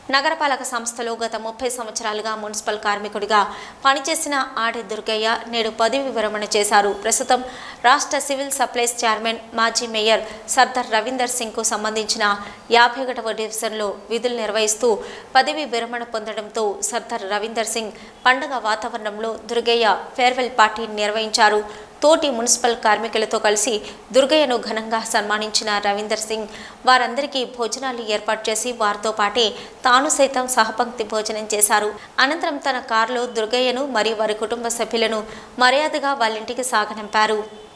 నగరపాలక సంస్థలో గత ముప్పై సంవత్సరాలుగా మున్సిపల్ కార్మికుడిగా పనిచేసిన ఆడి దుర్గయ్య నేడు పదవి విరమణ చేశారు ప్రస్తుతం రాష్ట్ర సివిల్ సప్లైస్ చైర్మన్ మాజీ మేయర్ సర్దార్ రవీందర్ సింగ్కు సంబంధించిన యాభై ఒకటవ డివిజన్లో విధులు నిర్వహిస్తూ పదవి విరమణ పొందడంతో సర్దార్ రవీందర్ సింగ్ పండగ వాతావరణంలో దుర్గయ్య ఫేర్వెల్ పార్టీ నిర్వహించారు తోటి మున్సిపల్ కార్మికులతో కలిసి దుర్గయ్యను ఘనంగా సన్మానించిన రవీందర్ సింగ్ వారందరికీ భోజనాలు ఏర్పాటు చేసి వారితో పాటే తాను సైతం సహపంక్తి భోజనం చేశారు అనంతరం తన కారులో దుర్గయ్యను మరియు వారి కుటుంబ సభ్యులను మర్యాదగా వాళ్ళింటికి సాగనంపారు